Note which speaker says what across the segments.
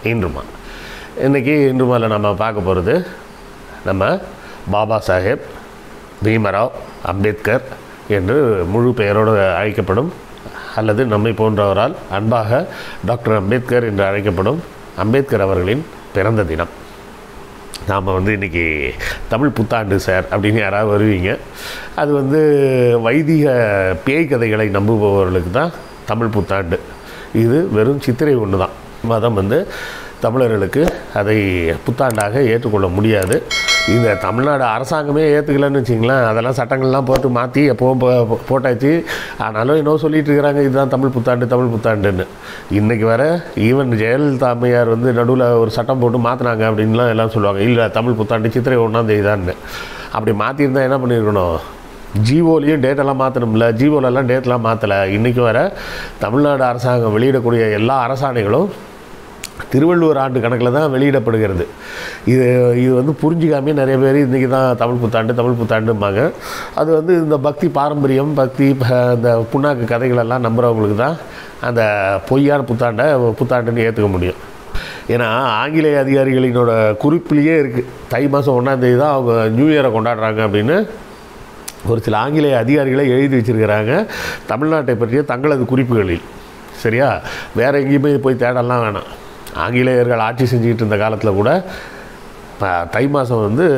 Speaker 1: இன்றுமா இன்றைக்கி இன்றுமாவில் நம்ம பார்க்க போகிறது நம்ம பாபா சாஹேப் பீமராவ் அம்பேத்கர் என்று முழு பெயரோடு அழைக்கப்படும் அல்லது நம்மை போன்றவரால் அன்பாக டாக்டர் அம்பேத்கர் என்று அழைக்கப்படும் அம்பேத்கர் அவர்களின் பிறந்த தினம் நாம் வந்து இன்றைக்கி தமிழ் புத்தாண்டு சார் அப்படின்னு யாராவது வருவீங்க அது வந்து வைதிக பேய் கதைகளை நம்புபவர்களுக்கு தான் தமிழ் புத்தாண்டு இது வெறும் சித்திரை ஒன்று தான் மதம் வந்து தமிழர்களுக்கு அதை புத்தாண்டாக ஏற்றுக்கொள்ள முடியாது இந்த தமிழ்நாடு அரசாங்கமே ஏற்றுக்கலன்னு வச்சிங்களேன் அதெல்லாம் சட்டங்கள்லாம் போட்டு மாற்றி எப்போவும் போ- போட்டாச்சு ஆனாலும் இன்னும் சொல்லிட்டு இருக்கிறாங்க இதுதான் தமிழ் புத்தாண்டு தமிழ் புத்தாண்டுன்னு இன்றைக்கி வர ஈவன் ஜெயலலிதா அம்மையார் வந்து நடுவில் ஒரு சட்டம் போட்டு மாற்றினாங்க அப்படின்லாம் எல்லாம் சொல்லுவாங்க இல்லை தமிழ் புத்தாண்டு சித்திரை ஒன்றாம் தேதி தான்னு அப்படி மாற்றிருந்தா என்ன பண்ணியிருக்கணும் ஜிஓலையும் டேட்டெல்லாம் மாற்றணும்ல ஜிஓலெல்லாம் டேட்லாம் மாற்றலை இன்றைக்கி வர தமிழ்நாடு அரசாங்கம் வெளியிடக்கூடிய எல்லா அரசாணைகளும் திருவள்ளுவர் ஆண்டு கணக்கில் தான் வெளியிடப்படுகிறது இது இது வந்து புரிஞ்சிக்காமே நிறைய பேர் இன்றைக்கி தான் தமிழ் புத்தாண்டு தமிழ் புத்தாண்டும்பாங்க அது வந்து இந்த பக்தி பாரம்பரியம் பக்தி ப- இந்த புண்ணாக்கு கதைகளெல்லாம் நம்புகிறவங்களுக்கு தான் அந்த பொய்யான புத்தாண்டை புத்தாண்டுன்னு ஏற்றுக்க முடியும் ஏன்னா ஆங்கிலேய அதிகாரிகளினோட குறிப்பிலேயே இருக்குது தை மாதம் ஒன்றாந்தேதி தான் அவங்க நியூ இயரை கொண்டாடுறாங்க அப்படின்னு ஒரு சில ஆங்கிலேய அதிகாரிகளை எழுதி வச்சிருக்கிறாங்க தமிழ்நாட்டை பற்றிய தங்களது குறிப்புகளில் சரியா வேறு எங்கேயுமே போய் தேடலாம் வேணாம் ஆங்கிலேயர்கள் ஆட்சி செஞ்சுக்கிட்டு இருந்த காலத்தில் கூட ப- தை மாதம் வந்து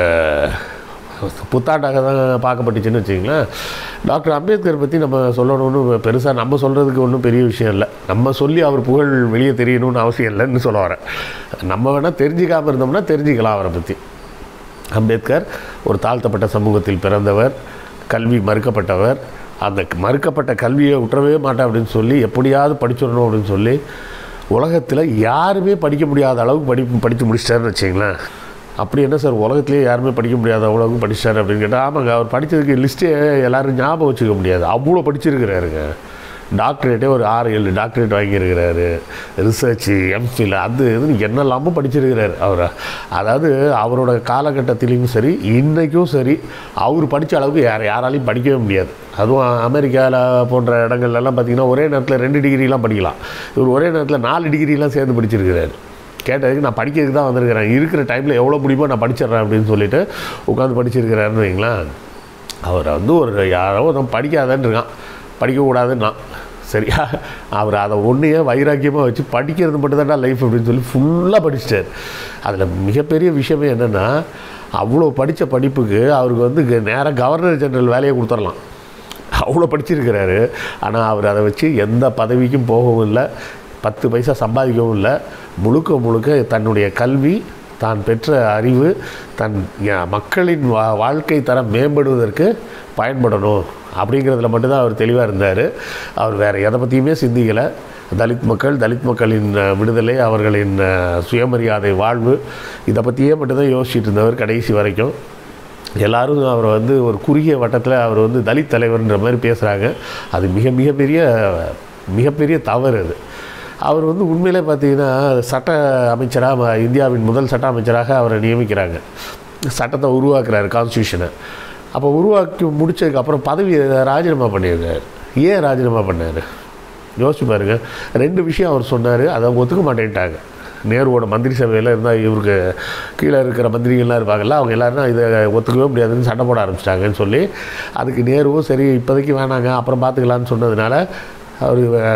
Speaker 1: புத்தாண்டாக தான் பார்க்கப்பட்டுச்சுன்னு வச்சுங்களேன் டாக்டர் அம்பேத்கர் பற்றி நம்ம சொல்லணும்னு பெருசாக நம்ம சொல்கிறதுக்கு ஒன்றும் பெரிய விஷயம் இல்லை நம்ம சொல்லி அவர் புகழ் வெளியே தெரியணும்னு அவசியம் இல்லைன்னு சொல்ல வரேன் நம்ம வேணால் தெரிஞ்சிக்காமல் இருந்தோம்னா தெரிஞ்சுக்கலாம் அவரை பற்றி அம்பேத்கர் ஒரு தாழ்த்தப்பட்ட சமூகத்தில் பிறந்தவர் கல்வி மறுக்கப்பட்டவர் அந்த மறுக்கப்பட்ட கல்வியை விட்டுறவே மாட்டேன் அப்படின்னு சொல்லி எப்படியாவது படிச்சிடணும் அப்படின்னு சொல்லி உலகத்தில் யாருமே படிக்க முடியாத அளவுக்கு படி படித்து முடிச்சிட்டாருன்னு வச்சிங்களேன் அப்படி என்ன சார் உலகத்திலேயே யாருமே படிக்க முடியாத அளவுக்கு படிச்சிட்டாரு அப்படின்னு கேட்டால் ஆமாங்க அவர் படித்ததுக்கு லிஸ்ட்டே எல்லாரும் ஞாபகம் வச்சுக்க முடியாது அவ்வளோ படிச்சிருக்கிறாருங்க டாக்டரேட்டே ஒரு ஆறு ஏழு டாக்டரேட் வாங்கியிருக்கிறாரு ரிசர்ச்சு எம்ஃபில் அது இதுன்னு என்னெல்லாமோ படிச்சிருக்கிறாரு அவர் அதாவது அவரோட காலகட்டத்திலையும் சரி இன்றைக்கும் சரி அவர் படித்த அளவுக்கு யார் யாராலையும் படிக்கவே முடியாது அதுவும் அமெரிக்காவில் போன்ற இடங்கள்லாம் பார்த்திங்கன்னா ஒரே நேரத்தில் ரெண்டு டிகிரிலாம் படிக்கலாம் இவர் ஒரே நேரத்தில் நாலு டிகிரிலாம் சேர்ந்து படிச்சிருக்கிறாரு கேட்டதுக்கு நான் படிக்கிறதுக்கு தான் வந்திருக்கிறேன் இருக்கிற டைமில் எவ்வளோ முடியுமோ நான் படிச்சிடுறேன் அப்படின்னு சொல்லிட்டு உட்காந்து படிச்சிருக்கிறாருன்னு வைங்களேன் அவர் வந்து ஒரு யாரோ ஒருத்தன் படிக்காதன்னு இருக்கான் படிக்கக்கூடாதுன்னா சரியா அவர் அதை ஒன்றையே வைராக்கியமாக வச்சு படிக்கிறது மட்டும்தான்டா லைஃப் அப்படின்னு சொல்லி ஃபுல்லாக படிச்சிட்டார் அதில் மிகப்பெரிய விஷயமே என்னென்னா அவ்வளோ படித்த படிப்புக்கு அவருக்கு வந்து நேராக கவர்னர் ஜெனரல் வேலையை கொடுத்துடலாம் அவ்வளோ படிச்சிருக்கிறாரு ஆனால் அவர் அதை வச்சு எந்த பதவிக்கும் போகவும் இல்லை பத்து பைசா சம்பாதிக்கவும் இல்லை முழுக்க முழுக்க தன்னுடைய கல்வி தான் பெற்ற அறிவு தன் ய- மக்களின் வா வாழ்க்கை தரம் மேம்படுவதற்கு பயன்படணும் அப்படிங்கிறதுல மட்டும்தான் அவர் தெளிவாக இருந்தார் அவர் வேறு எதை பற்றியுமே சிந்திக்கலை தலித் மக்கள் தலித் மக்களின் அஹ், விடுதலை அவர்களின் அஹ், சுயமரியாதை வாழ்வு இதை பற்றியே மட்டும்தான் யோசிச்சுட்டு இருந்தவர் கடைசி வரைக்கும் எல்லாரும் அவரை வந்து ஒரு குறுகிய வட்டத்தில் அவர் வந்து தலித் தலைவர்ன்ற மாதிரி பேசுகிறாங்க அது மிக மிகப்பெரிய மிகப்பெரிய தவறு அது அவர் வந்து உண்மையிலே பார்த்தீங்கன்னா சட்ட அமைச்சராக இந்தியாவின் முதல் சட்ட அமைச்சராக அவரை நியமிக்கிறாங்க சட்டத்தை உருவாக்குறாரு கான்ஸ்டியூஷனை அப்போ உருவாக்கி முடிச்சதுக்கப்புறம் பதவி ராஜினாமா பண்ணியிருக்காரு ஏன் ராஜினாமா பண்ணார் யோசிச்சு பாருங்க ரெண்டு விஷயம் அவர் சொன்னார் அதை அவங்க ஒத்துக்க மாட்டேன்ட்டாங்க நேருவோட மந்திரி சபையில் இருந்தால் இவருக்கு கீழே இருக்கிற மந்திரிகள்லாம் இருப்பாங்கல்ல அவங்க எல்லாரும் இதை ஒத்துக்கவே முடியாதுன்னு சண்டை போட ஆரம்பிச்சிட்டாங்கன்னு சொல்லி அதுக்கு நேருவும் சரி இப்போதைக்கு வேணாங்க அப்புறம் பார்த்துக்கலான்னு சொன்னதுனால அவர்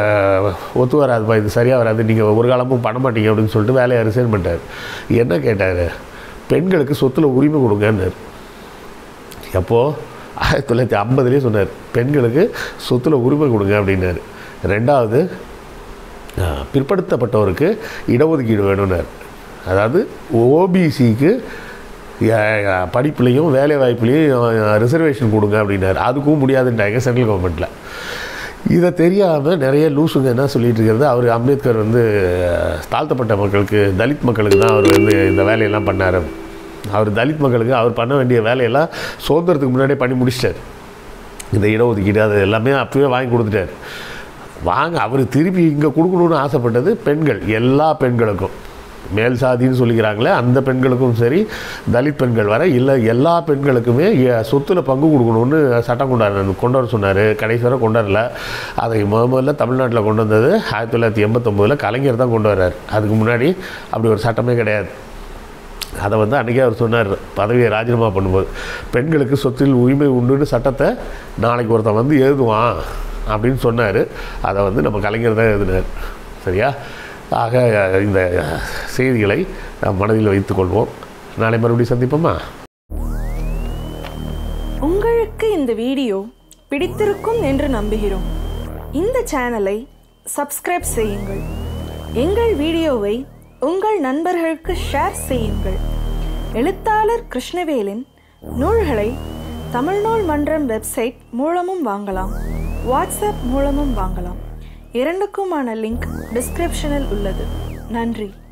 Speaker 1: ஒத்து வராதுப்பா இது சரியாக வராது நீங்கள் ஒரு காலமும் பண்ண மாட்டீங்க அப்படின்னு சொல்லிட்டு வேலையை ரிசைன் பண்ணிட்டார் என்ன கேட்டார் பெண்களுக்கு சொத்துல உரிமை கொடுங்கன்னாரு எப்போது ஆயிரத்தி தொள்ளாயிரத்தி ஐம்பதுலேயே சொன்னார் பெண்களுக்கு சொத்துல உரிமை கொடுங்க அப்படின்னாரு ரெண்டாவது ஆஹ், பிற்படுத்தப்பட்டவருக்கு இடஒதுக்கீடு வேணும்னார் அதாவது ஓபிசிக்கு படிப்புலேயும் வேலை வாய்ப்புலேயும் ரிசர்வேஷன் கொடுங்க அப்படின்னாரு அதுக்கும் முடியாதுன்ட்டாங்க சென்ட்ரல் கவர்மெண்ட்டில் இதை தெரியாமல் நிறைய லூசுங்க என்ன சொல்லிட்டு இருக்கிறது அவர் அம்பேத்கர் வந்து அஹ், தாழ்த்தப்பட்ட மக்களுக்கு தலித் மக்களுக்கு தான் அவர் வந்து இந்த வேலையெல்லாம் பண்ணார் அவர் தலித் மக்களுக்கு அவர் பண்ண வேண்டிய வேலையெல்லாம் சுதந்திரத்துக்கு முன்னாடியே பண்ணி முடிச்சிட்டார் இந்த இடஒதுக்கீடு அது எல்லாமே அப்பவே வாங்கி கொடுத்துட்டார் வாங்க அவர் திருப்பி இங்கே கொடுக்கணும்னு ஆசைப்பட்டது பெண்கள் எல்லா பெண்களுக்கும் மேல் சாதின்னு சொல்லிக்கிறாங்களே அந்த பெண்களுக்கும் சரி தலித் பெண்கள் வர இல்லை எல்லா பெண்களுக்குமே எ- சொத்துல பங்கு கொடுக்கணும்னு சட்டம் கொண்டாடு கொண்டு வர சொன்னார் கடைசி வரை கொண்டு வரல அதை முத முதல்ல தமிழ்நாட்டில் கொண்டு வந்தது ஆயிரத்தி தொள்ளாயிரத்தி எண்பத்தொம்போதில் கலைஞர் தான் கொண்டு வர்றார் அதுக்கு முன்னாடி அப்படி ஒரு சட்டமே கிடையாது அதை வந்து அன்றைக்கே அவர் சொன்னார் பதவியை ராஜினாமா பண்ணும்போது பெண்களுக்கு சொத்தில் உரிமை உண்டுன்னு சட்டத்தை நாளைக்கு ஒருத்தன் வந்து எழுதுவான் அப்படின்னு சொன்னார் அதை வந்து நம்ம கலைஞர் தான் எழுதினார் சரியா ஆக இந்த செய்திகளை நாம் மனதில் வைத்துக்கொள்வோம் நாளை மறுபடியும் சந்திப்போமா
Speaker 2: உங்களுக்கு இந்த வீடியோ பிடித்திருக்கும் என்று நம்புகிறோம் இந்த சேனலை சப்ஸ்கிரைப் செய்யுங்கள் எங்கள் வீடியோவை உங்கள் நண்பர்களுக்கு ஷேர் செய்யுங்கள் எழுத்தாளர் கிருஷ்ணவேலின் நூல்களை தமிழ்நூல் மன்றம் வெப்சைட் மூலமும் வாங்கலாம் வாட்ஸ்அப் மூலமும் வாங்கலாம் இரண்டுக்குமான லிங்க் டிஸ்கிரிப்ஷனில் உள்ளது நன்றி